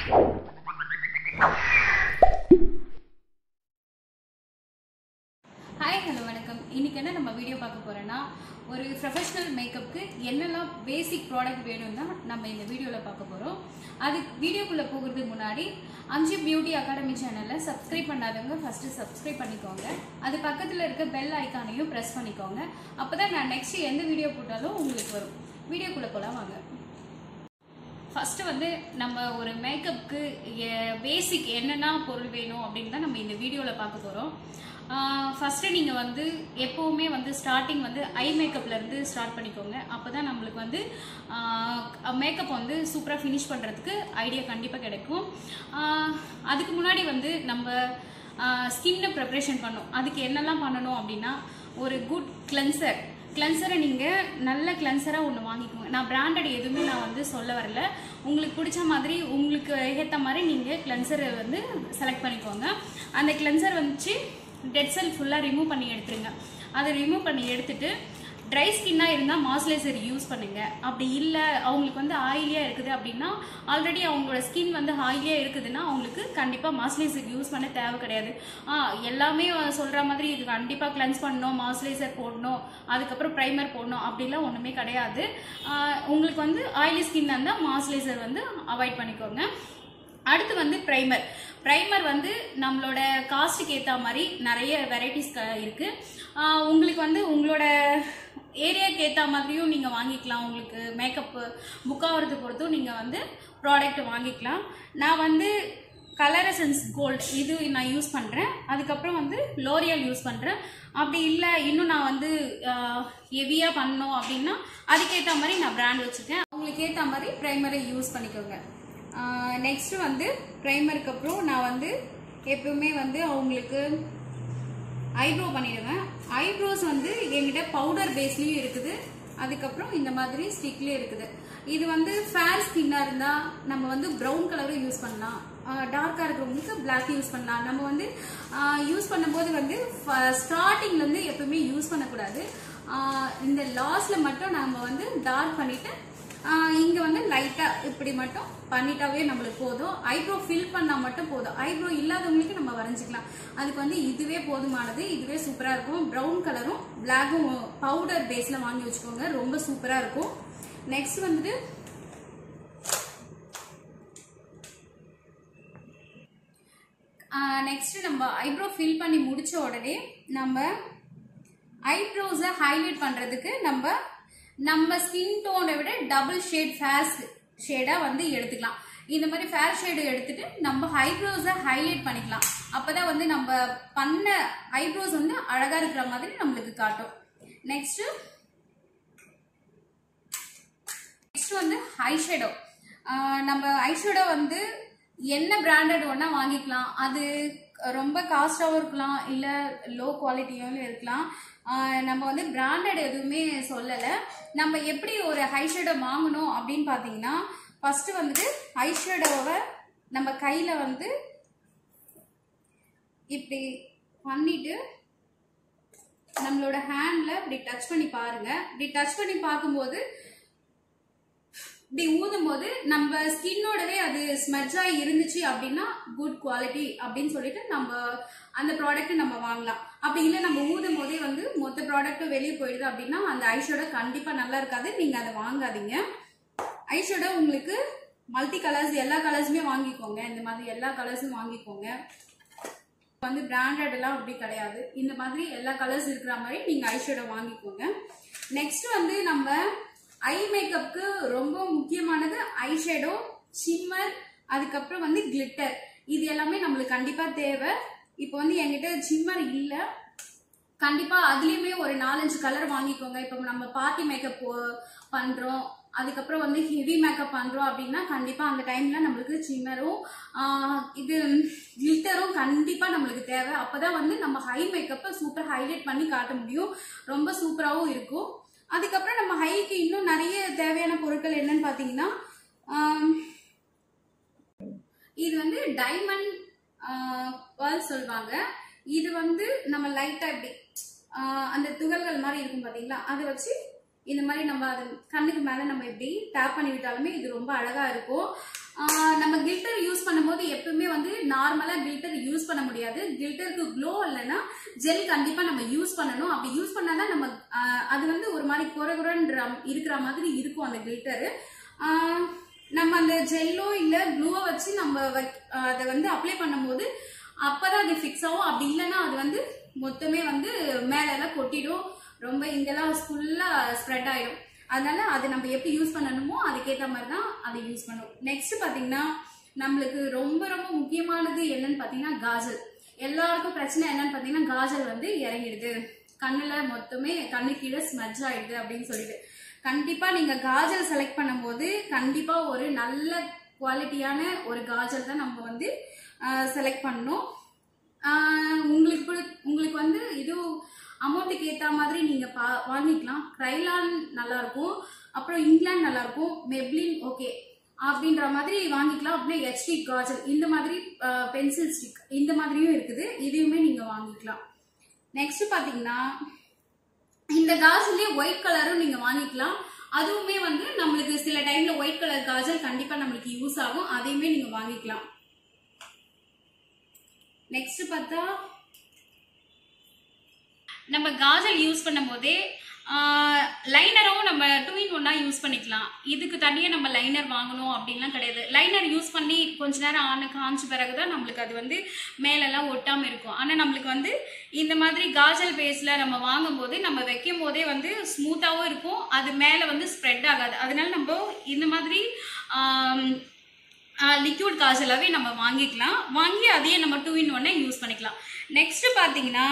hi hello வணக்கம் இன்னைக்கு என்ன நம்ம வீடியோ பார்க்க போறோம்னா ஒரு ப்ரொஃபஷனல் மேக்கப்புக்கு என்னெல்லாம் பேசிக் ப்ராடக்ட் வேணும் தான் நம்ம இந்த வீடியோவில் பார்க்க போகிறோம் அது வீடியோக்குள்ளே போகிறதுக்கு முன்னாடி அஞ்சு பியூட்டி அகாடமி சேனலை சப்ஸ்கிரைப் பண்ணாதவங்க ஃபஸ்ட்டு சப்ஸ்கிரைப் பண்ணிக்கோங்க அது பக்கத்தில் இருக்க பெல் ஐக்கானையும் ப்ரெஸ் பண்ணிக்கோங்க அப்போ தான் நான் நெக்ஸ்ட் எந்த வீடியோ போட்டாலும் உங்களுக்கு வரும் வீடியோக்குள்ளே போகலாம் வாங்க ஃபஸ்ட்டு வந்து நம்ம ஒரு மேக்கப்புக்கு பேசிக் என்னென்ன பொருள் வேணும் அப்படின்னு தான் நம்ம இந்த வீடியோவில் பார்க்க போகிறோம் ஃபஸ்ட்டு நீங்கள் வந்து எப்போவுமே வந்து ஸ்டார்டிங் வந்து ஐ மேக்கப்லேருந்து ஸ்டார்ட் பண்ணிக்கோங்க அப்போ தான் நம்மளுக்கு வந்து மேக்கப் வந்து சூப்பராக ஃபினிஷ் பண்ணுறதுக்கு ஐடியா கண்டிப்பாக கிடைக்கும் ஆஹ் அதுக்கு முன்னாடி வந்து நம்ம ஸ்கின்னை ப்ரிப்ரேஷன் பண்ணோம் அதுக்கு என்னெல்லாம் பண்ணணும் அப்படின்னா ஒரு குட் கிளென்சர் கிளென்சரை நீங்கள் நல்ல கிளென்சராக ஒன்று வாங்கிக்கோங்க நான் பிராண்டட் எதுவுமே நான் வந்து சொல்ல வரல உங்களுக்கு பிடிச்ச மாதிரி உங்களுக்கு ஏற்ற மாதிரி நீங்கள் கிளென்சரை வந்து செலக்ட் பண்ணிக்கோங்க அந்த கிளென்சர் வச்சு டெட் செல் ஃபுல்லாக ரிமூவ் பண்ணி எடுத்துருங்க அதை ரிமூவ் பண்ணி எடுத்துட்டு ட்ரை ஸ்கின்னாக இருந்தால் மாய்ஸ்சரைசர் யூஸ் பண்ணுங்க அப்படி இல்லை அவங்களுக்கு வந்து ஆயிலியாக இருக்குது அப்படின்னா ஆல்ரெடி அவங்களோட ஸ்கின் வந்து ஆயிலியாக இருக்குதுன்னா அவங்களுக்கு கண்டிப்பாக மாய்ஸ்சரைசர் யூஸ் பண்ண தேவை கிடையாது ஆ எல்லாமே சொல்கிற மாதிரி இது கண்டிப்பாக கிளென்ஸ் பண்ணணும் மாய்ஸ்சரைசர் போடணும் அதுக்கப்புறம் ப்ரைமர் போடணும் அப்படிலாம் ஒன்றுமே கிடையாது ஆ, உங்களுக்கு வந்து ஆயிலி ஸ்கின் இருந்தால் மாய்ஸ்சரைசர் வந்து அவாய்ட் பண்ணிக்கோங்க அடுத்து வந்து ப்ரைமர் ப்ரைமர் வந்து நம்மளோட காஸ்ட்டுக்கு ஏற்ற மாதிரி நிறைய வெரைட்டிஸ் இருக்கு ஆஹ் உங்களுக்கு வந்து உங்களோட ஏரியாக்கு ஏற்ற மாதிரியும் நீங்கள் வாங்கிக்கலாம் உங்களுக்கு மேக்கப் புக் ஆகிறத பொறுத்தும் நீங்கள் வந்து ப்ராடக்ட் வாங்கிக்கலாம் நான் வந்து கலர் எசன்ஸ் கோல்ட் இது நான் யூஸ் பண்ணுறேன் அதுக்கப்புறம் வந்து லோரியல் யூஸ் பண்ணுறேன் அப்படி இல்லை இன்னும் நான் வந்து ஹெவியாக பண்ணோம் அப்படின்னா அதுக்கேற்ற மாதிரி நான் பிராண்ட் வச்சுருக்கேன் உங்களுக்கு ஏற்ற மாதிரி ப்ரைமரை யூஸ் பண்ணிக்கோங்க நெக்ஸ்ட் வந்து ப்ரைமருக்கு அப்புறம் நான் வந்து எப்பவுமே வந்து அவங்களுக்கு ஐப்ரோ பண்ணிடுவேன் ஐப்ரோஸ் வந்து என்கிட்ட பவுடர் பேஸ்லயும் இருக்குது அதுக்கப்புறம் இந்த மாதிரி ஸ்டிக்லயும் இருக்குது இது வந்து ஃபேர் ஸ்கின்னா இருந்தா நம்ம வந்து ப்ரௌன் கலரும் யூஸ் பண்ணலாம் டார்க்கா இருக்கிறவங்களுக்கு பிளாக் யூஸ் பண்ணலாம் நம்ம வந்து யூஸ் பண்ணும்போது வந்து ஸ்டார்டிங்ல இருந்து எப்பவுமே யூஸ் பண்ணக்கூடாது ஆஹ் இந்த லாஸ்ட்ல மட்டும் நம்ம வந்து டார்க் பண்ணிட்டு ஆஹ் இங்க வந்து லைட்டா இப்படி மட்டும் பண்ணிட்டாவே நம்மளுக்கு போதும் ஐப்ரோ ஃபில் பண்ணா மட்டும் போதும் ஐப்ரோ இல்லாதவங்களுக்கு நம்ம வரைஞ்சிக்கலாம் அதுக்கு வந்து இதுவே போதுமானது இதுவே சூப்பரா இருக்கும் ப்ரௌன் கலரும் பிளாக்கும் பவுடர் பேஸ்ல வாங்கி வச்சுக்கோங்க ரொம்ப சூப்பரா இருக்கும் நெக்ஸ்ட் வந்துட்டு நெக்ஸ்ட் நம்ம ஐப்ரோ ஃபில் பண்ணி முடிச்ச உடனே நம்ம ஐப்ரோஸை ஹைலைட் பண்றதுக்கு நம்ம நம்ம ஸ்கின் டோனை விட டபுள் ஷேட் ஃபேர் ஷேடாக வந்து எடுத்துக்கலாம் இந்த மாதிரி ஃபேர் ஷேடு எடுத்துட்டு நம்ம ஐப்ரோஸை ஹைலைட் பண்ணிக்கலாம் அப்பதான் வந்து நம்ம பண்ண ஐப்ரோஸ் வந்து அழகா இருக்கிற மாதிரி நம்மளுக்கு காட்டும் நெக்ஸ்ட் நெக்ஸ்ட் வந்து ஐஷேடோ நம்ம ஐஷேடோ வந்து என்ன பிராண்டட் ஒன்றா வாங்கிக்கலாம் அது ரொம்ப காஸ்டாகவும் இருக்கலாம் இல்லை லோ குவாலிட்டியாகவும் இருக்கலாம் ஆஹ் நம்ம வந்து பிராண்டட் எதுவுமே சொல்லலை நம்ம எப்படி ஒரு ஐஷேடோ வாங்கணும் அப்படின்னு பார்த்தீங்கன்னா ஃபர்ஸ்ட் வந்துட்டு ஐஷேடோவை நம்ம கையில் வந்து இப்படி பண்ணிட்டு நம்மளோட ஹேண்ட்ல இப்படி டச் பண்ணி பாருங்க இப்படி டச் பண்ணி பார்க்கும்போது இப்படி ஊதும் போது நம்ம ஸ்கின்னோடவே அது ஸ்மெட்ச் ஆகி இருந்துச்சு அப்படின்னா குட் குவாலிட்டி அப்படின்னு சொல்லிட்டு நம்ம அந்த ப்ராடக்ட் நம்ம வாங்கலாம் அப்படி இல்லை நம்ம ஊதும் போதே வந்து மொத்த ப்ராடக்ட்டும் வெளியே போயிடுது அப்படின்னா அந்த ஐஷோட கண்டிப்பா நல்லா இருக்காது நீங்க அதை வாங்காதீங்க ஐஷோட உங்களுக்கு மல்டி கலர்ஸ் எல்லா கலர்ஸுமே வாங்கிக்கோங்க இந்த மாதிரி எல்லா கலர்ஸும் வாங்கிக்கோங்க வந்து பிராண்டட் எல்லாம் அப்படி கிடையாது இந்த மாதிரி எல்லா கலர்ஸ் இருக்கிற மாதிரி நீங்க ஐஷேடோ வாங்கிக்கோங்க நெக்ஸ்ட் வந்து நம்ம ஐ மேக்கப்புக்கு ரொம்ப முக்கியமானது ஐஷேடோ ஷிம்மர் அதுக்கப்புறம் வந்து கிளிட்டர் இது எல்லாமே நம்மளுக்கு கண்டிப்பா தேவை இப்போ வந்து என்கிட்ட ஷிம்மர் இல்லை கண்டிப்பா அதுலயுமே ஒரு நாலஞ்சு கலர் வாங்கிக்கோங்க இப்போ நம்ம பார்ட்டி மேக்கப் பண்றோம் அதுக்கப்புறம் வந்து ஹெவி மேக்கப் பண்றோம் அப்படின்னா கண்டிப்பா அந்த டைம்ல நம்மளுக்கு சிம்மரும் இது கிளிட்டரும் கண்டிப்பா நம்மளுக்கு தேவை அப்பதான் வந்து நம்ம ஹை மேக்கப்பை சூப்பர் ஹைலைட் பண்ணி காட்ட முடியும் ரொம்ப சூப்பராகவும் இருக்கும் அதுக்கப்புறம் நம்ம ஹைக்கு இன்னும் நிறைய தேவையான பொருட்கள் என்னன்னு பாத்தீங்கன்னா ஆம், இது வந்து டைமண்ட் பேர்ல் சொல்லுவாங்க இது வந்து நம்ம லைட்டா இப்படி ஆஹ் அந்த துகள்கள் மாதிரி இருக்கும் பாத்தீங்களா அதை வச்சு இந்த மாதிரி நம்ம அது கண்ணுக்கு மேல நம்ம இப்படி டேப் பண்ணி விட்டாலுமே இது ரொம்ப அழகா இருக்கும் ஆஹ் நம்ம கில்டர் யூஸ் பண்ணும்போது எப்பவுமே வந்து நார்மலா கில்டர் யூஸ் பண்ண முடியாது கில்டருக்கு க்ளோ இல்லைன்னா ஜெல் கண்டிப்பா நம்ம யூஸ் பண்ணணும் அப்படி யூஸ் பண்ணாதான் நம்ம ஆஹ், அது வந்து ஒரு மாதிரி குறகுறன்ற இருக்கிற மாதிரி இருக்கும் அந்த கில்டரு நம்ம அந்த ஜெல்லோ இல்ல க்ளூவை வச்சு நம்ம வைக்- ஆஹ், அதை வந்து அப்ளை பண்ணும்போது அப்பதான் அது ஃபிக்ஸ் ஆகும் அப்படி இல்லைன்னா அது வந்து மொத்தமே வந்து மேல எல்லாம் கொட்டிடும் ரொம்ப இங்கெல்லாம் ஃபுல்லா ஸ்ப்ரெட் ஆயிடும் அதனால அது நம்ம எப்படி யூஸ் பண்ணணுமோ அதுக்கேற்ற மாதிரி தான் அதை யூஸ் பண்ணும் நெக்ஸ்ட் பாத்தீங்கன்னா நம்மளுக்கு ரொம்ப ரொம்ப முக்கியமானது என்னன்னு பாத்தீங்கன்னா காஜல் எல்லாருக்கும் பிரச்சனை என்னன்னு பாத்தீங்கன்னா காஜல் வந்து இறங்கிடுது கண்ணுல மொத்தமே கண்ணு கீழே ஸ்மஜ் ஆயிடுது அப்படின்னு சொல்லிட்டு கண்டிப்பா நீங்க காஜல் செலக்ட் பண்ணும்போது கண்டிப்பா ஒரு நல்ல குவாலிட்டியான ஒரு காஜல் தான் நம்ம வந்து செலக்ட் பண்ணணும் ஆஹ் உங்களுக்கு பிடி- உங்களுக்கு வந்து இது அமௌண்ட்டுக்கு ஏற்ற மாதிரி நீங்கள் பா வாங்கிக்கலாம் க்ரைலான் நல்லா இருக்கும் அப்புறம் இங்கிலாந்து நல்லா இருக்கும் மெப்ளின் ஓகே அப்படின்ற மாதிரி வாங்கிக்கலாம் அப்படின்னா ஹெச்டி காஜல் இந்த மாதிரி பென்சில் ஸ்டிக் இந்த மாதிரியும் இருக்குது இதையுமே நீங்கள் வாங்கிக்கலாம் நெக்ஸ்ட் பார்த்தீங்கன்னா இந்த காஜல்லே ஒயிட் கலரும் நீங்கள் வாங்கிக்கலாம் அதுவுமே வந்து நம்மளுக்கு சில டைம்ல ஒயிட் கலர் காஜல் கண்டிப்பாக நம்மளுக்கு யூஸ் ஆகும் அதையுமே நீங்கள் வாங்கிக்கலாம் நெக்ஸ்ட் பார்த்தா நம்ம காஜல் யூஸ் பண்ணும்போதே லைனரும் நம்ம டூ இன் ஒன்னா யூஸ் பண்ணிக்கலாம் இதுக்கு தனியாக நம்ம லைனர் வாங்கணும் அப்படின்லாம் கிடையாது லைனர் யூஸ் பண்ணி கொஞ்ச நேரம் ஆன காஞ்ச பிறகு தான் நம்மளுக்கு அது வந்து மேலெல்லாம் ஒட்டாமல் இருக்கும் ஆனால் நம்மளுக்கு வந்து இந்த மாதிரி காஜல் பேஸில் நம்ம வாங்கும்போது நம்ம வைக்கும் போதே வந்து ஸ்மூத்தாகவும் இருக்கும் அது மேலே வந்து ஸ்ப்ரெட் ஆகாது அதனால நம்ம இந்த மாதிரி லிக்யூட் காஜலாவே நம்ம வாங்கிக்கலாம் வாங்கி அதையே நம்ம டூ இன் ஒன்னே யூஸ் பண்ணிக்கலாம் நெக்ஸ்ட் பார்த்தீங்கன்னா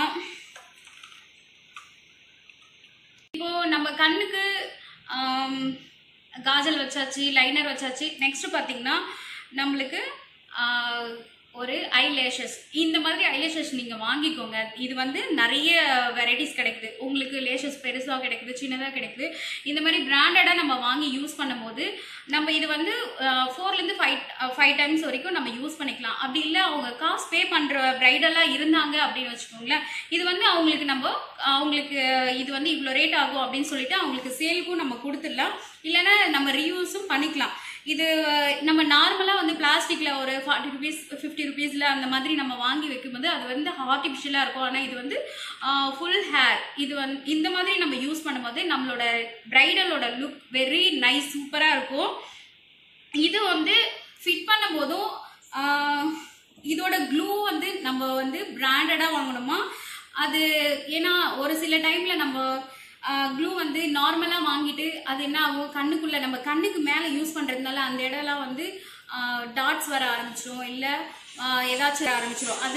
இப்போ நம்ம கண்ணுக்கு ஆம், காஜல் வச்சாச்சு லைனர் வச்சாச்சு நெக்ஸ்ட் பார்த்தீங்கன்னா நம்மளுக்கு ஆ, ஒரு ஐ லேஷஸ் இந்த மாதிரி ஐ லேஷஸ் நீங்கள் வாங்கிக்கோங்க இது வந்து நிறைய வெரைட்டிஸ் கிடைக்குது உங்களுக்கு லேஷஸ் பெருசாக கிடைக்குது சின்னதாக கிடைக்குது இந்த மாதிரி பிராண்டடாக நம்ம வாங்கி யூஸ் பண்ணும்போது நம்ம இது வந்து ஃபோர்லேருந்து ஃபைவ் ஃபைவ் டைம்ஸ் வரைக்கும் நம்ம யூஸ் பண்ணிக்கலாம் அப்படி இல்லை அவங்க காசு பே பண்ணுற ப்ரைடெல்லாம் இருந்தாங்க அப்படின்னு வச்சுக்கோங்களேன் இது வந்து அவங்களுக்கு நம்ம அவங்களுக்கு இது வந்து இவ்வளோ ரேட் ஆகும் அப்படின்னு சொல்லிட்டு அவங்களுக்கு சேலுக்கும் நம்ம கொடுத்துடலாம் இல்லைன்னா நம்ம ரீயூஸும் பண்ணிக்கலாம் இது நம்ம நார்மலாக வந்து பிளாஸ்டிக்கில் ஒரு ஃபார்ட்டி ருபீஸ் ஃபிஃப்டி ருபீஸில் அந்த மாதிரி நம்ம வாங்கி வைக்கும்போது அது வந்து ஆர்டிஃபிஷியலாக இருக்கும் ஆனால் இது வந்து ஃபுல் ஹேர் இது வந்து இந்த மாதிரி நம்ம யூஸ் பண்ணும்போது நம்மளோட பிரைடலோட லுக் வெரி நைஸ் சூப்பராக இருக்கும் இது வந்து ஃபிட் பண்ணும் போதும் ஆஹ், இதோட க்ளூ வந்து நம்ம வந்து பிராண்டடாக வாங்கணுமா அது ஏன்னா ஒரு சில டைமில் நம்ம க்ளூ வந்து நார்மலாக வாங்கிட்டு அது என்ன ஆகும் கண்ணுக்குள்ளே நம்ம கண்ணுக்கு மேலே யூஸ் பண்ணுறதுனால அந்த இடம்லாம் வந்து டாட்ஸ் வர ஆரம்பிச்சிரும் இல்லை ஏதாச்சும் வர ஆரம்பிச்சிரும் அது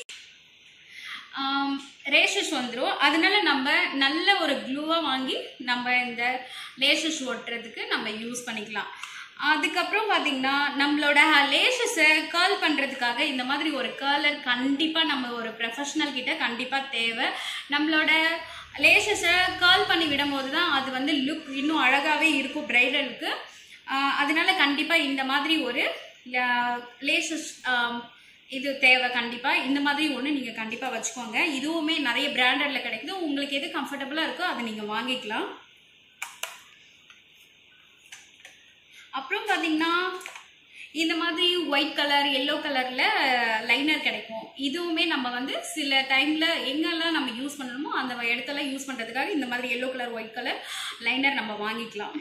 ரேஷஸ் வந்துடும் அதனால நம்ம நல்ல ஒரு க்ளூவாக வாங்கி நம்ம இந்த லேஷஸ் ஒட்டுறதுக்கு நம்ம யூஸ் பண்ணிக்கலாம் அதுக்கப்புறம் பார்த்தீங்கன்னா நம்மளோட லேஷஸை கேர்ள் பண்ணுறதுக்காக இந்த மாதிரி ஒரு கேர்லர் கண்டிப்பாக நம்ம ஒரு ப்ரொஃபஷனல் கிட்ட கண்டிப்பாக தேவை நம்மளோட லேஷஸை கேர்ள் பண்ணி விடும்போது தான் அது வந்து லுக் இன்னும் அழகாகவே இருக்கும் பிரைடலுக்கு அதனால கண்டிப்பாக இந்த மாதிரி ஒரு லேஷஸ் இது தேவை கண்டிப்பாக இந்த மாதிரி ஒன்று நீங்கள் கண்டிப்பாக வச்சுக்கோங்க இதுவுமே நிறைய பிராண்டடில் கிடைக்குது உங்களுக்கு எது கம்ஃபர்டபுளாக இருக்கோ அதை நீங்கள் வாங்கிக்கலாம் அப்புறம் பார்த்தீங்கன்னா இந்த மாதிரி ஒயிட் கலர் எல்லோ கலரில் லைனர் கிடைக்கும் இதுவுமே நம்ம வந்து சில டைமில் எங்கெல்லாம் நம்ம யூஸ் பண்ணணுமோ அந்த இடத்துல யூஸ் பண்ணுறதுக்காக இந்த மாதிரி yellow colour white colour liner நம்ம வாங்கிக்கலாம்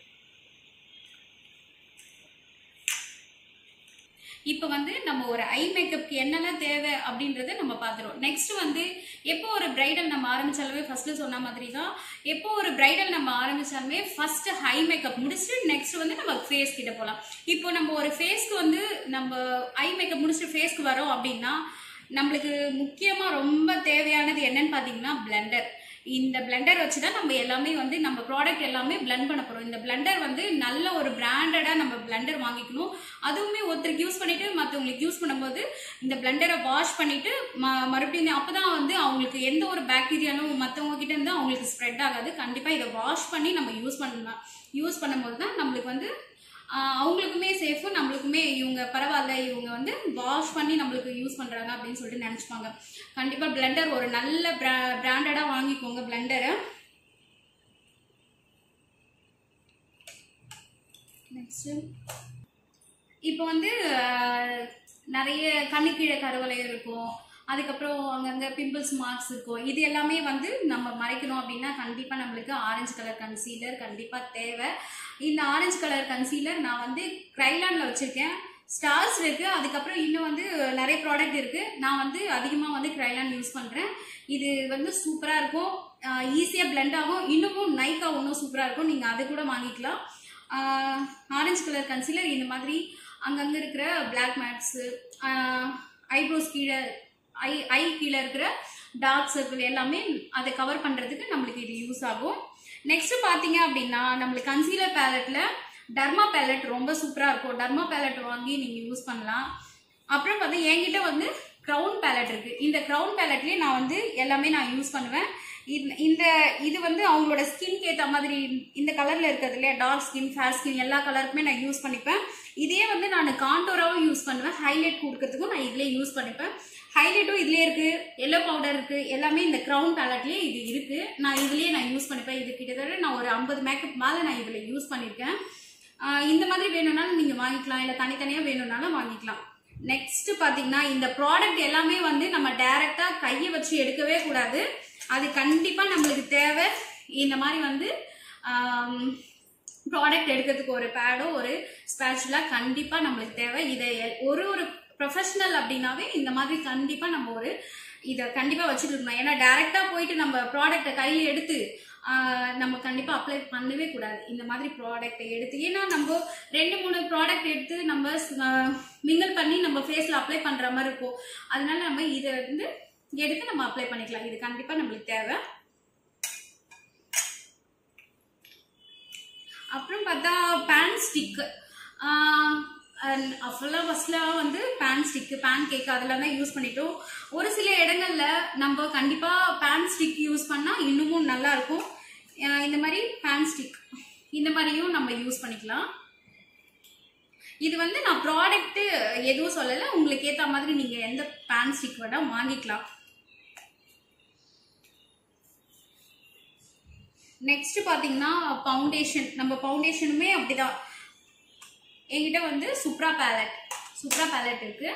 இப்போ வந்து நம்ம ஒரு ஐ மேக்கப்க்கு என்னெல்லாம் தேவை அப்படின்றத நம்ம பார்த்துருவோம் நெக்ஸ்ட் வந்து எப்போ ஒரு பிரைடல் நம்ம ஆரம்பிச்சாலுமே ஃபர்ஸ்ட்ல சொன்ன மாதிரி தான் எப்போ ஒரு பிரைடல் நம்ம ஆரம்பிச்சாலுமே ஃபர்ஸ்ட் ஹை மேக்கப் முடிச்சுட்டு நெக்ஸ்ட் வந்து நம்ம ஃபேஸ் கிட்ட போகலாம் இப்போ நம்ம ஒரு ஃபேஸ்க்கு வந்து நம்ம ஐ மேக்கப் முடிச்சுட்டு ஃபேஸ்க்கு வரோம் அப்படின்னா நம்மளுக்கு முக்கியமாக ரொம்ப தேவையானது என்னன்னு பார்த்தீங்கன்னா பிளெண்டர் இந்த பிளெண்டர் வச்சு தான் நம்ம எல்லாமே வந்து நம்ம ப்ராடக்ட் எல்லாமே பிளெண்ட் பண்ண போகிறோம் இந்த பிளெண்டர் வந்து நல்ல ஒரு பிராண்டடாக நம்ம பிளெண்டர் வாங்கிக்கணும் அதுவுமே ஒருத்தருக்கு யூஸ் பண்ணிட்டு மற்றவங்களுக்கு யூஸ் பண்ணும்போது இந்த பிளெண்டரை வாஷ் பண்ணிட்டு ம மறுபடியும் அப்போ தான் வந்து அவங்களுக்கு எந்த ஒரு பாக்டீரியாலும் மற்றவங்க கிட்ட இருந்து அவங்களுக்கு ஸ்ப்ரெட் ஆகாது கண்டிப்பாக இதை வாஷ் பண்ணி நம்ம யூஸ் பண்ணலாம் யூஸ் பண்ணும்போது தான் நம்மளுக்கு வந்து ஆஹ் அவங்களுக்குமே சேஃபு நம்மளுக்குமே இவங்க பரவாயில்ல இவங்க வந்து வாஷ் பண்ணி நம்மளுக்கு யூஸ் பண்ணுறாங்க அப்படின்னு சொல்லிட்டு நினச்சிப்பாங்க கண்டிப்பாக பிளெண்டர் ஒரு நல்ல பிரா பிராண்டடாக வாங்கிக்கோங்க பிளெண்டரை நெக்ஸ்ட்டு இப்போ வந்து ஆஹ், நிறைய கண்ணுக்கீழே கருவளையம் இருக்கும் அதுக்கப்புறம் அங்கங்கே பிம்பிள்ஸ் மார்க்ஸ் இருக்கும் இது எல்லாமே வந்து நம்ம மறைக்கணும் அப்படின்னா கண்டிப்பாக நம்மளுக்கு ஆரஞ்சு கலர் கன்சீலர் கண்டிப்பாக தேவை இந்த ஆரஞ்சு கலர் கன்சீலர் நான் வந்து க்ரைலானில் வச்சுருக்கேன் ஸ்டார்ஸ் இருக்கு அதுக்கப்புறம் இன்னும் வந்து நிறைய ப்ராடக்ட் இருக்கு நான் வந்து அதிகமாக வந்து க்ரைலான் யூஸ் பண்ணுறேன் இது வந்து சூப்பராக இருக்கும் ஈஸியாக பிளெண்ட் ஆகும் இன்னமும் நைக்கா ஒன்றும் சூப்பராக இருக்கும் நீங்கள் அது கூட வாங்கிக்கலாம் ஆரஞ்சு கலர் கன்சீலர் இந்த மாதிரி அங்கங்கே இருக்கிற பிளாக் மேட்ஸு ஐப்ரோஸ் கீழே ஐ ஐ கீழே இருக்கிற டார்க் சர்க்கிள் எல்லாமே அதை கவர் பண்ணுறதுக்கு நம்மளுக்கு இது யூஸ் ஆகும் நெக்ஸ்ட் பார்த்தீங்க அப்படின்னா நம்மளுக்கு கன்சீலர் பேலட்டில் டர்மா பேலட் ரொம்ப சூப்பராக இருக்கும் டர்மா பேலட் வாங்கி நீங்கள் யூஸ் பண்ணலாம் அப்புறம் பார்த்து என்கிட்ட வந்து க்ரௌன் பேலட் இருக்குது இந்த க்ரௌன் பேலட்லேயே நான் வந்து எல்லாமே நான் யூஸ் பண்ணுவேன் இந்த- இந்த இது வந்து அவங்களோட ஸ்கின்க்கு ஏற்ற மாதிரி இந்த கலரில் இருக்கிறது இல்லையா டார்க் ஸ்கின் ஃபேர் ஸ்கின் எல்லா கலருக்குமே நான் யூஸ் பண்ணிப்பேன் இதே வந்து நான் காண்டோராவும் யூஸ் பண்ணுவேன் ஹைலைட் கொடுக்கறதுக்கும் நான் இதிலே யூஸ் பண்ணிப்பேன் ஹைலைட்டும் இதுலேயே இருக்கு எல்லோ பவுடர் இருக்கு எல்லாமே இந்த க்ரௌன் பேலட்லேயே இது இருக்கு நான் இதுலேயே நான் யூஸ் பண்ணிப்பேன் இது கிட்டத்தட்ட நான் ஒரு ஐம்பது மேக்கப் மேலே நான் இதில் யூஸ் பண்ணியிருக்கேன் ஆஹ் இந்த மாதிரி வேணும்னாலும் நீங்கள் வாங்கிக்கலாம் இல்லை தனித்தனியாக வேணும்னாலும் வாங்கிக்கலாம் நெக்ஸ்ட் பார்த்தீங்கன்னா இந்த ப்ராடக்ட் எல்லாமே வந்து நம்ம டைரெக்டாக கையை வச்சு எடுக்கவே கூடாது அது கண்டிப்பாக நம்மளுக்கு தேவை இந்த மாதிரி வந்து ப்ராடக்ட் எடுக்கிறதுக்கு ஒரு பேடோ ஒரு ஸ்பேச்சுலா கண்டிப்பாக நம்மளுக்கு தேவை இதை எ- ஒரு ஒரு ப்ரொஃபஷனல் அப்படின்னாவே இந்த மாதிரி கண்டிப்பாக நம்ம ஒரு இதை கண்டிப்பாக வச்சுட்டு இருக்கணும் ஏன்னா டைரெக்டாக போயிட்டு நம்ம ப்ராடக்ட்டை கையில் எடுத்து ஆஹ், நம்ம கண்டிப்பாக அப்ளை பண்ணவே கூடாது இந்த மாதிரி ப்ராடக்ட்டை எடுத்து ஏன்னா நம்ம ரெண்டு மூணு ப்ராடக்ட் எடுத்து நம்ம மிங்கிள் பண்ணி நம்ம ஃபேஸில் அப்ளை பண்ணுற மாதிரி இருக்கும் அதனால நம்ம இதை வந்து எடுத்து நம்ம அப்ளை பண்ணிக்கலாம் இது கண்டிப்பாக நம்மளுக்கு தேவை அப்புறம் பார்த்தா பேன் ஸ்டிக்கு ஃபுல்லாக ஃபஸ்ட்டில் வந்து பேன் ஸ்டிக்கு பேன் கேக் அதெல்லாம் தான் யூஸ் பண்ணிட்டோம் ஒரு சில இடங்கள்ல நம்ம கண்டிப்பாக பேன் ஸ்டிக் யூஸ் பண்ணால் இன்னமும் நல்லா இருக்கும் அஹ் இந்த மாதிரி பேன் ஸ்டிக் இந்த மாதிரியும் நம்ம யூஸ் பண்ணிக்கலாம் இது வந்து நான் ப்ராடக்ட் எதுவும் சொல்லலை உங்களுக்கு ஏற்ற மாதிரி நீங்கள் எந்த பேன் ஸ்டிக் வேணால் வாங்கிக்கலாம் நெக்ஸ்ட் பார்த்தீங்கன்னா ஃபவுண்டேஷன் நம்ம ஃபவுண்டேஷனுமே அப்படிதான் என்கிட்ட வந்து சுப்ரா பேலட் சுப்ரா பேலட் இருக்கு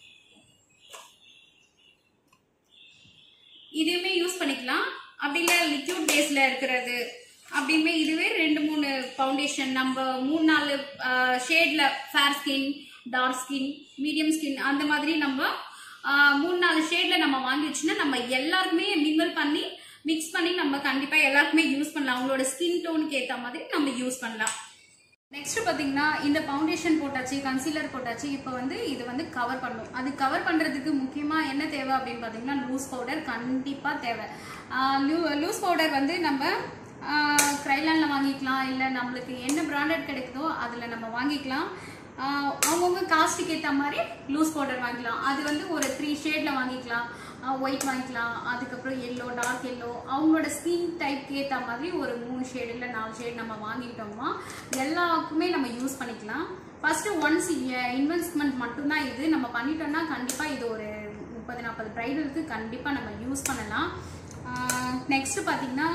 இதுவுமே யூஸ் பண்ணிக்கலாம் அப்படி இல்லை லிக்யூட் பேஸில் இருக்கிறது அப்படியுமே இதுவே ரெண்டு மூணு ஃபவுண்டேஷன் நம்ம மூணு நாலு ஷேடில் fair skin dark skin medium skin அந்த மாதிரி நம்ம ஆஹ், மூணு நாலு ஷேடில் நம்ம வாங்கி வச்சுன்னா நம்ம எல்லாருக்குமே மிங்கிள் பண்ணி மிக்ஸ் பண்ணி நம்ம கண்டிப்பாக எல்லாருக்குமே யூஸ் பண்ணலாம் அவங்களோட ஸ்கின் டோனுக்கு ஏற்ற மாதிரி நம்ம யூஸ் பண்ணலாம் நெக்ஸ்ட் பார்த்தீங்கன்னா இந்த ஃபவுண்டேஷன் போட்டாச்சு கன்சீலர் போட்டாச்சு இப்போ வந்து இது வந்து கவர் பண்ணும் அது கவர் பண்ணுறதுக்கு முக்கியமாக என்ன தேவை அப்படின்னு பார்த்தீங்கன்னா லூஸ் பவுடர் கண்டிப்பாக தேவை லூஸ் பவுடர் வந்து நம்ம க்ரைலானில் வாங்கிக்கலாம் இல்லை நம்மளுக்கு என்ன பிராண்டட் கிடைக்குதோ அதில் நம்ம வாங்கிக்கலாம் ஆஹ் அவங்கவுங்க காஸ்ட்டுக்கு ஏற்ற மாதிரி லூஸ் பவுடர் வாங்கிக்கலாம் அது வந்து ஒரு த்ரீ ஷேடில் வாங்கிக்கலாம் ஒயிட் வாங்கிக்கலாம் அதுக்கப்புறம் எல்லோ டார்க் எல்லோ அவங்களோட ஸ்கின் டைப்க்கு ஏற்ற மாதிரி ஒரு மூணு ஷேடு இல்லை நாலு ஷேடு நம்ம வாங்கிட்டோம்னா எல்லாருக்குமே நம்ம யூஸ் பண்ணிக்கலாம் ஃபர்ஸ்ட் ஒன்ஸ் இன்வெஸ்ட்மெண்ட் மட்டும்தான் இது நம்ம பண்ணிட்டோம்னா கண்டிப்பாக இது ஒரு முப்பது நாற்பது ப்ரைடலுக்கு கண்டிப்பாக நம்ம யூஸ் பண்ணலாம் நெக்ஸ்ட் பார்த்தீங்கன்னா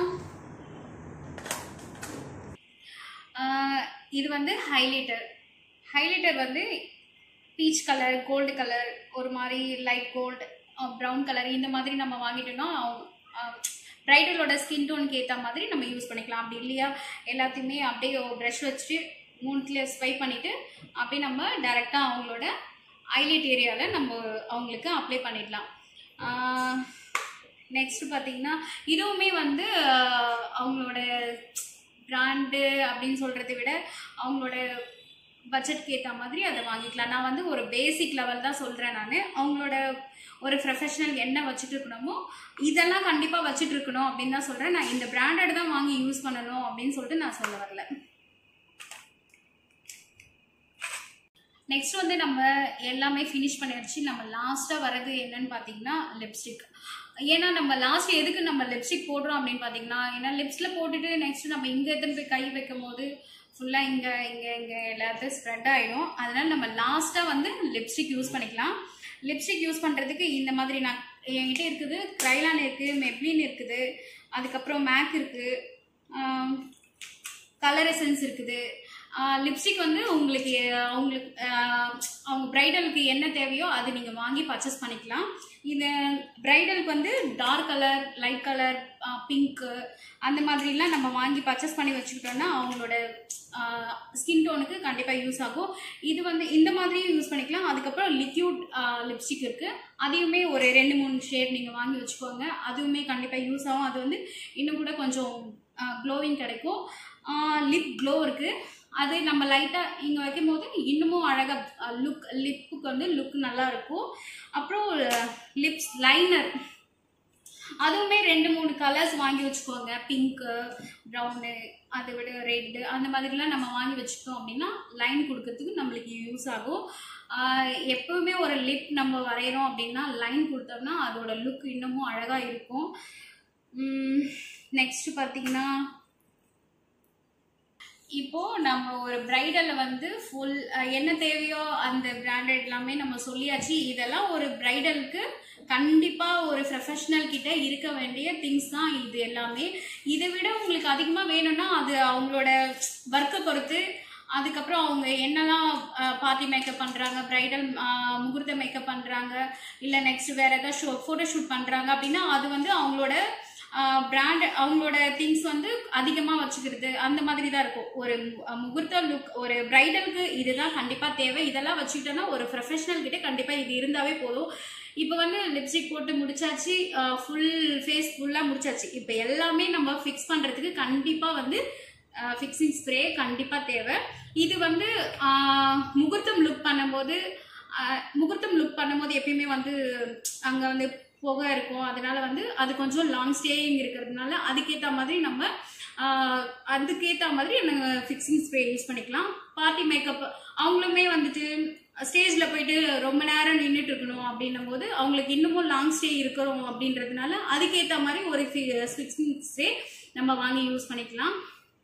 ஆஹ் இது வந்து ஹைலைட்டர் ஹைலைட்டர் வந்து பீச் கலர் கோல்டு கலர் ஒரு மாதிரி லைட் கோல்டு ப்ரௌன் கலர் இந்த மாதிரி நம்ம வாங்கிட்டோம்னா ப்ரைடலோட ஸ்கின் டோனுக்கு ஏற்ற மாதிரி நம்ம யூஸ் பண்ணிக்கலாம் அப்படி இல்லையா எல்லாத்தையுமே அப்படியே ப்ரஷ் வச்சுட்டு மூணுத்துல ஸ்வைப் பண்ணிவிட்டு அப்படியே நம்ம டைரெக்டாக அவங்களோட ஹைலைட் ஏரியாவில் நம்ம அவங்களுக்கு அப்ளை பண்ணிடலாம் நெக்ஸ்ட் பார்த்தீங்கன்னா இதுவுமே வந்து ஆஹ், அவங்களோட பிராண்டு அப்படின்னு சொல்கிறத விட அவங்களோட பட்ஜெட்க்கு ஏற்ற மாதிரி அதை வாங்கிக்கலாம் நான் வந்து ஒரு பேசிக் லெவல் தான் சொல்கிறேன் நான் அவங்களோட ஒரு ப்ரொஃபஷனல் என்ன வச்சுட்டு இருக்கணுமோ இதெல்லாம் கண்டிப்பாக வச்சுட்டு இருக்கணும் அப்படின்னு தான் சொல்கிறேன் நான் இந்த பிராண்டட் தான் வாங்கி யூஸ் பண்ணணும் அப்படின்னு சொல்லிட்டு நான் சொல்ல வரல நெக்ஸ்ட் வந்து நம்ம எல்லாமே ஃபினிஷ் பண்ணியாச்சு நம்ம லாஸ்ட்டாக வர்றது என்னன்னு பார்த்தீங்கன்னா லிப்ஸ்டிக் ஏன்னா நம்ம லாஸ்ட் எதுக்கு நம்ம லிப்ஸ்டிக் போடுறோம் அப்படின்னு பார்த்தீங்கன்னா ஏன்னா லிப்ஸில் போட்டுட்டு நெக்ஸ்ட் நம்ம இங்கே எடுத்துன்னு போய் கை வைக்கும் போது ஃபுல்லாக இங்கே இங்கே இங்கே எல்லாத்தையும் ஸ்ப்ரெட் ஆகிடும் அதனால நம்ம லாஸ்ட்டாக வந்து லிப்ஸ்டிக் யூஸ் பண்ணிக்கலாம் லிப்ஸ்டிக் யூஸ் பண்ணுறதுக்கு இந்த மாதிரி நான் என்கிட்ட இருக்குது க்ரைலான் இருக்குது மெப்ளின் இருக்குது அதுக்கப்புறம் மேக் இருக்குது கலர் எசன்ஸ் இருக்குது லிப்ஸ்டிக் வந்து உங்களுக்கு அவங்களுக்கு ஆஹ், அவங்க பிரைடலுக்கு என்ன தேவையோ அது நீங்கள் வாங்கி பர்ச்சேஸ் பண்ணிக்கலாம் இது பிரைடலுக்கு வந்து dark colour light colour pink அந்த மாதிரிலாம் நம்ம வாங்கி பர்ச்சேஸ் பண்ணி வச்சுக்கிட்டோம்னா அவங்களோட ஸ்கின் டோனுக்கு கண்டிப்பாக யூஸ் ஆகும் இது வந்து இந்த மாதிரியும் யூஸ் பண்ணிக்கலாம் அதுக்கப்புறம் லிக்யூட் லிப்ஸ்டிக் இருக்குது அதையுமே ஒரு ரெண்டு மூணு ஷேட் நீங்கள் வாங்கி வச்சுக்கோங்க அதுவுமே கண்டிப்பாக யூஸ் ஆகும் அது வந்து இன்னும் கூட கொஞ்சம் க்ளோவிங் கிடைக்கும் லிப் க்ளோ இருக்குது அது நம்ம லைட்டாக இங்கே வைக்கும் போது இன்னமும் அழகாக லுக் லிப்புக்கு வந்து லுக் நல்லா இருக்கும் அப்புறம் லிப்ஸ் லைனர் அதுவுமே ரெண்டு மூணு கலர்ஸ் வாங்கி வச்சுக்கோங்க பிங்க்கு ப்ரௌனு அதை விட ரெட்டு அந்த மாதிரிலாம் நம்ம வாங்கி வச்சுக்கிட்டோம் அப்படின்னா லைன் கொடுக்கறதுக்கு நம்மளுக்கு யூஸ் ஆகும் ஆஹ் எப்பவுமே ஒரு லிப் நம்ம வரைகிறோம் அப்படின்னா லைன் கொடுத்தோம்னா அதோட லுக் இன்னமும் அழகாக இருக்கும் நெக்ஸ்ட் பார்த்தீங்கன்னா இப்போ நம்ம ஒரு பிரைடல்ல வந்து ஃபுல் என்ன தேவையோ அந்த பிராண்டட் எல்லாமே நம்ம சொல்லியாச்சு இதெல்லாம் ஒரு பிரைடலுக்கு கண்டிப்பா ஒரு ப்ரொஃபஷனல் கிட்ட இருக்க வேண்டிய திங்ஸ் தான் இது எல்லாமே இதை விட உங்களுக்கு அதிகமா வேணும்னா அது அவங்களோட ஒர்க்கை பொறுத்து அதுக்கப்புறம் அவங்க என்னெல்லாம் பார்ட்டி மேக்கப் பண்ணுறாங்க ப்ரைடல் முகூர்த்த மேக்கப் பண்ணுறாங்க இல்லை நெக்ஸ்ட் வேற ஏதாவது ஷோ ஃபோட்டோ ஷூட் பண்ணுறாங்க அப்படின்னா அது வந்து அவங்களோட பிராண்ட் அவங்களோட திங்ஸ் வந்து அதிகமாக வச்சுக்கிறது அந்த மாதிரி தான் இருக்கும் ஒரு மு- முகூர்த்த லுக் ஒரு பிரைடலுக்கு இதுதான் கண்டிப்பாக தேவை இதெல்லாம் வச்சுக்கிட்டோன்னா ஒரு ப்ரொஃபஷனல் கிட்ட கண்டிப்பாக இது இருந்தாவே போதும் இப்போ வந்து லிப்ஸ்டிக் போட்டு முடிச்சாச்சு ஃபுல் ஃபேஸ் ஃபுல்லாக முடிச்சாச்சு இப்போ எல்லாமே நம்ம ஃபிக்ஸ் பண்ணுறதுக்கு கண்டிப்பாக வந்து ஃபிக்ஸிங் ஸ்ப்ரே கண்டிப்பாக தேவை இது வந்து ஆஹ், முகூர்த்தம் லுக் பண்ணும்போது ஆஹ், முகூர்த்தம் லுக் பண்ணும்போது எப்பயுமே வந்து அங்கே வந்து புகை இருக்கும் அதனால வந்து அது கொஞ்சம் லாங் ஸ்டேயிங் இருக்கிறதுனால அதுக்கேற்ற மாதிரி நம்ம ஆஹ், அதுக்கேற்ற மாதிரி நம்ம ஃபிக்ஸிங் ஸ்ப்ரே யூஸ் பண்ணிக்கலாம் பார்ட்டி மேக்கப் அவங்களுமே வந்துட்டு ஸ்டேஜில் போயிட்டு ரொம்ப நேரம் நின்றுட்டு இருக்கணும் அப்படின்னும் போது அவங்களுக்கு இன்னமும் லாங் ஸ்டே இருக்கிறோம் அப்படின்றதுனால அதுக்கேற்ற மாதிரி ஒரு ஃபிக்ஸிங் ஸ்ப்ரே நம்ம வாங்கி யூஸ் பண்ணிக்கலாம்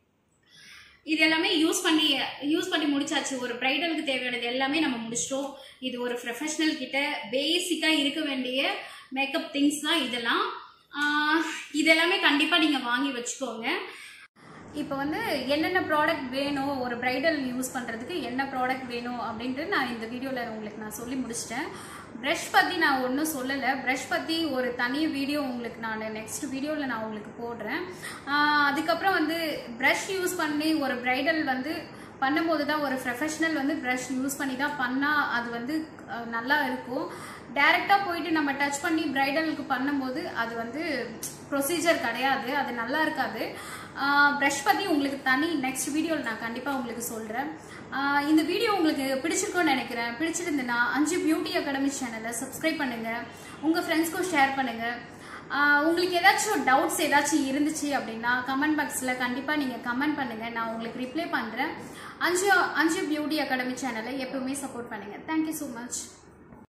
இது எல்லாமே யூஸ் பண்ணி யூஸ் பண்ணி முடிச்சாச்சு ஒரு பிரைடலுக்கு தேவையானது எல்லாமே நம்ம முடிச்சிட்டோம் இது ஒரு ப்ரொஃபஷனல் கிட்ட பேசிக்காக இருக்க வேண்டிய மேக்கப் திங்ஸ் தான் இதெல்லாம் ஆஹ் இது எல்லாமே கண்டிப்பாக நீங்கள் வாங்கி வச்சுக்கோங்க இப்போ வந்து என்னென்ன ப்ராடக்ட் வேணும் ஒரு பிரைடல் யூஸ் பண்ணுறதுக்கு என்ன ப்ராடக்ட் வேணும் அப்படின்ட்டு நான் இந்த வீடியோவில் உங்களுக்கு நான் சொல்லி முடிச்சிட்டேன் ப்ரஷ் பற்றி நான் ஒன்றும் சொல்லலை ப்ரஷ் பற்றி ஒரு தனி வீடியோ உங்களுக்கு நான் நெக்ஸ்ட் வீடியோவில் நான் உங்களுக்கு போடுறேன் ஆஹ் அதுக்கப்புறம் வந்து ப்ரஷ் யூஸ் பண்ணி ஒரு பிரைடல் வந்து பண்ணும்போது தான் ஒரு ப்ரொஃபஷனல் வந்து ப்ரஷ் யூஸ் பண்ணி தான் பண்ணால் அது வந்து அஹ், நல்லா இருக்கும் டைரெக்டாக போயிட்டு நம்ம டச் பண்ணி பிரைடலுக்கு பண்ணும்போது அது வந்து ப்ரொசீஜர் கிடையாது அது நல்லா இருக்காது ப்ரஷ் பற்றி உங்களுக்கு தனி நெக்ஸ்ட் வீடியோவில் நான் கண்டிப்பாக உங்களுக்கு சொல்கிறேன் இந்த வீடியோ உங்களுக்கு பிடிச்சிருக்கும்னு நினைக்கிறேன் பிடிச்சிருந்துன்னா அஞ்சு பியூட்டி அகாடமி சேனலை சப்ஸ்கிரைப் பண்ணுங்கள் உங்கள் ஃப்ரெண்ட்ஸ்க்கும் ஷேர் பண்ணுங்கள் ஆஹ் உங்களுக்கு ஏதாச்சும் டவுட்ஸ் ஏதாச்சும் இருந்துச்சு அப்படின்னா கமெண்ட் பாக்ஸில் கண்டிப்பாக நீங்கள் கமெண்ட் பண்ணுங்கள் நான் உங்களுக்கு ரிப்ளை பண்ணுறேன் அஞ்சு அஞ்சு பியூட்டி அகாடமி சேனலை எப்பவுமே சப்போர்ட் பண்ணுங்கள் தேங்க்யூ ஸோ மச்